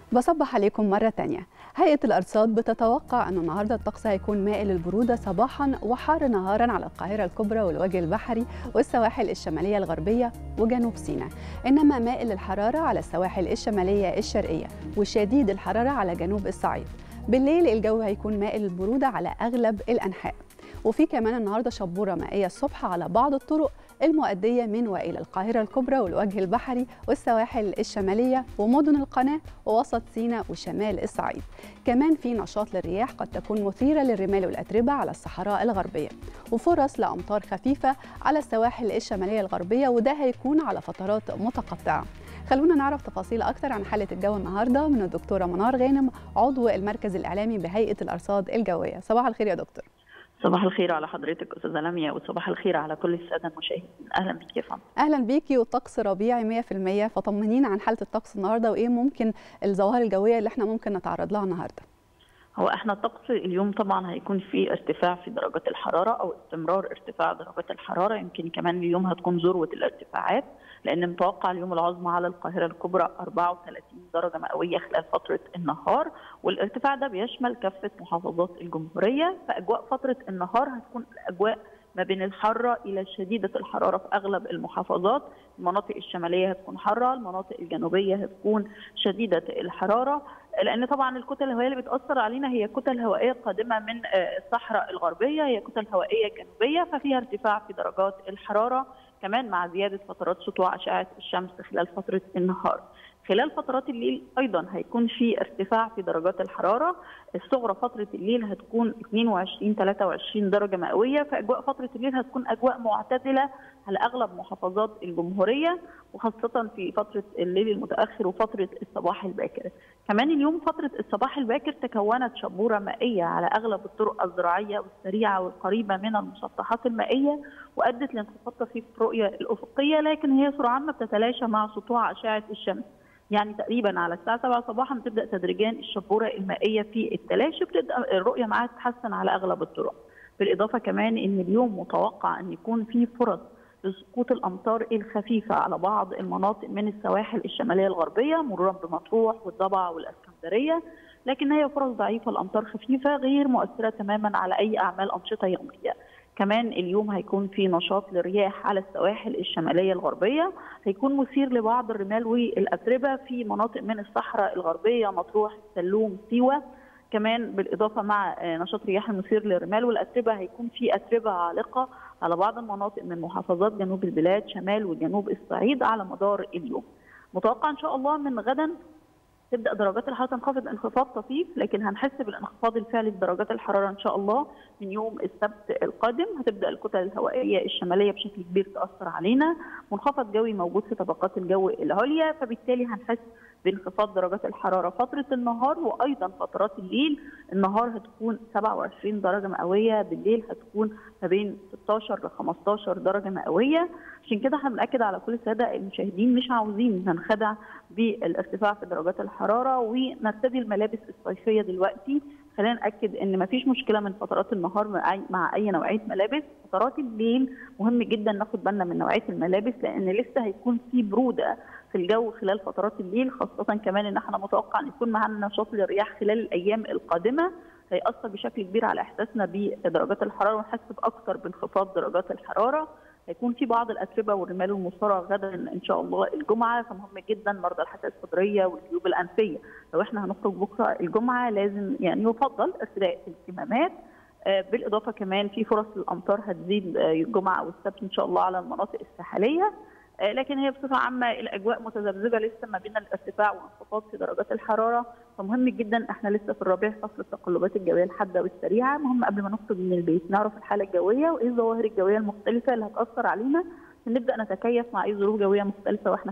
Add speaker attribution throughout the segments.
Speaker 1: بصبح عليكم مرة تانية هيئة الأرصاد بتتوقع أن النهاردة الطقس هيكون مائل للبرودة صباحا وحار نهارا على القاهرة الكبرى والوجه البحري والسواحل الشمالية الغربية وجنوب سيناء إنما مائل للحرارة على السواحل الشمالية الشرقية وشديد الحرارة على جنوب الصعيد بالليل الجو هيكون مائل للبرودة على أغلب الأنحاء وفي كمان النهارده شبوره مائيه الصبح على بعض الطرق المؤديه من والى القاهره الكبرى والوجه البحري والسواحل الشماليه ومدن القناه ووسط سيناء وشمال الصعيد. كمان في نشاط للرياح قد تكون مثيره للرمال والاتربه على الصحراء الغربيه وفرص لامطار خفيفه على السواحل الشماليه الغربيه وده هيكون على فترات متقطعه. خلونا نعرف تفاصيل أكثر عن حالة الجو النهاردة من الدكتورة منار غانم عضو المركز الإعلامي بهيئة الأرصاد الجوية صباح الخير يا دكتور
Speaker 2: صباح الخير على حضرتك استاذه لميا وصباح الخير على كل الساده المشاهدين اهلا بيك يا فندم
Speaker 1: اهلا بيكي والطقس ربيعي 100% فطمنينا عن حاله الطقس النهارده وايه ممكن الظواهر الجويه اللي احنا ممكن نتعرض لها النهارده
Speaker 2: هو احنا الطقس اليوم طبعا هيكون في ارتفاع في درجات الحراره او استمرار ارتفاع درجات الحراره يمكن كمان اليوم هتكون ذروه الارتفاعات لان متوقع اليوم العظمى على القاهره الكبرى 34 درجه مئويه خلال فتره النهار والارتفاع ده بيشمل كافه محافظات الجمهوريه فاجواء فتره النهار هتكون الاجواء ما بين الحارة إلى شديدة الحرارة في أغلب المحافظات المناطق الشمالية هتكون حارة المناطق الجنوبية هتكون شديدة الحرارة لأن طبعا الكتل الهوائية اللي بتأثر علينا هي كتل هوائية قادمة من الصحراء الغربية هي كتل هوائية جنوبية ففيها ارتفاع في درجات الحرارة كمان مع زيادة فترات سطوع أشعة الشمس خلال فترة النهار خلال فترات الليل ايضا هيكون في ارتفاع في درجات الحراره الصغرى فتره الليل هتكون 22 23 درجه مئويه فاجواء فتره الليل هتكون اجواء معتدله على اغلب محافظات الجمهوريه وخاصه في فتره الليل المتاخر وفتره الصباح الباكر كمان اليوم فتره الصباح الباكر تكونت شبوره مائيه على اغلب الطرق الزراعيه والسريعه والقريبه من المسطحات المائيه وادت لانخفاض طفيف في الرؤيه الافقيه لكن هي سرعان ما بتتلاشى مع سطوع اشعه الشمس يعني تقريبا على الساعه 7 صباحا بتبدا تدريجيا الشبوره المائيه في التلاشي بتبدا الرؤيه معاها تتحسن على اغلب الطرق. بالاضافه كمان ان اليوم متوقع ان يكون في فرص لسقوط الامطار الخفيفه على بعض المناطق من السواحل الشماليه الغربيه مرورا بمطروح والضبع والاسكندريه لكن هي فرص ضعيفه الامطار خفيفه غير مؤثره تماما على اي اعمال انشطه يوميه. كمان اليوم هيكون في نشاط للرياح على السواحل الشماليه الغربيه هيكون مثير لبعض الرمال والاتربه في مناطق من الصحراء الغربيه مطروح السلوم سيوه كمان بالاضافه مع نشاط رياح المثير للرمال والاتربه هيكون في اتربه عالقه على بعض المناطق من محافظات جنوب البلاد شمال وجنوب الصعيد على مدار اليوم متوقع ان شاء الله من غدا تبدا درجات الحراره تنخفض انخفاض طفيف لكن هنحس بالانخفاض الفعلي في درجات الحراره ان شاء الله من يوم السبت القادم هتبدا الكتل الهوائيه الشماليه بشكل كبير تاثر علينا منخفض جوي موجود في طبقات الجو العليا فبالتالي هنحس بانخفاض درجات الحراره فتره النهار وايضا فترات الليل النهار هتكون 27 درجه مئويه بالليل هتكون ما بين 16 ل 15 درجه مئويه عشان كده احنا بناكد على كل الساده المشاهدين مش عاوزين ننخدع بالارتفاع في درجات الحراره ونرتدي الملابس الصيفيه دلوقتي خلينا ناكد ان مفيش مشكله من فترات النهار مع اي نوعيه ملابس فترات الليل مهم جدا ناخد بالنا من نوعيه الملابس لان لسه هيكون في بروده في الجو خلال فترات الليل خاصه كمان ان احنا متوقع ان يكون معانا نشاط للرياح خلال الايام القادمه هيأثر بشكل كبير على احساسنا بدرجات الحراره ونحس باكثر بانخفاض درجات الحراره هيكون في بعض الاتربه والرمال المثاره غدا ان شاء الله الجمعه فمهم جدا مرضى الحساسيه الصدريه والجيوب الانفيه لو احنا هنخرج بكره الجمعه لازم يعني يفضل ارتداء الكمامات بالاضافه كمان في فرص الامطار هتزيد الجمعه والسبت ان شاء الله على المناطق الساحليه لكن هي بصفه عامه الاجواء متذبذبه لسه ما بين الارتفاع وانخفاض في درجات الحراره فمهم جدا احنا لسه في الربيع فصل التقلبات الجويه الحاده والسريعه مهم قبل ما نخرج من البيت نعرف الحاله الجويه وايه الظواهر الجويه المختلفه اللي هتاثر علينا نبدا نتكيف مع اي ظروف جويه مختلفه واحنا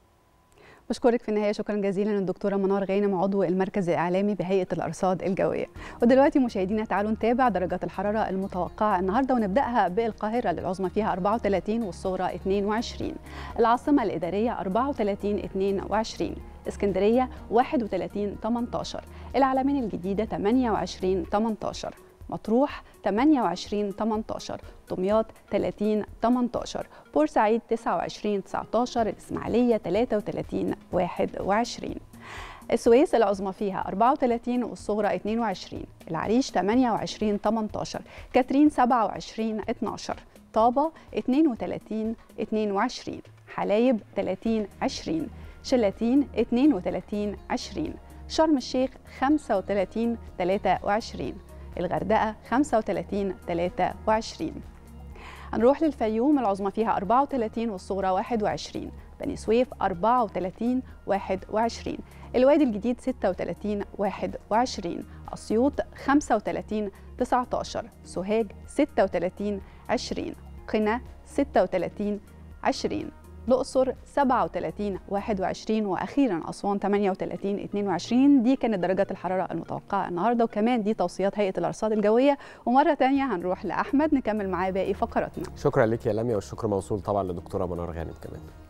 Speaker 1: بشكرك في النهايه شكرا جزيلا للدكتوره منار غانم عضو المركز الاعلامي بهيئه الارصاد الجويه ودلوقتي مشاهدينا تعالوا نتابع درجات الحراره المتوقعه النهارده ونبداها بالقاهره العظمى فيها 34 والصغرى 22 العاصمه الاداريه 34 22 اسكندريه 31 18 العلمين الجديده 28 18 مطروح 28 18 دمياط 30 18 بورسعيد 29 19 الإسماعيلية 33 21 السويس العظمى فيها 34 والصغرى 22 العريش 28 18 كاترين 27 12 طابة 32 22 حلايب 30 20 شلاتين 32 20 شرم الشيخ 35 23 الغردقة 35 23 هنروح للفيوم العظمى فيها 34 والصغرى 21 بني سويف 34 21 الوادي الجديد 36 21 أسيوط 35 19 سوهاج 36 20 قنا 36 20 الأقصر 37 21 وأخيرا أسوان 38 22 دي كانت درجات الحرارة المتوقعة النهاردة وكمان دي توصيات هيئة الأرصاد الجوية ومرة تانية هنروح لأحمد نكمل معاه باقي فقراتنا
Speaker 3: شكرا لك يا لميا والشكر موصول طبعا لدكتوره منار غانم كمان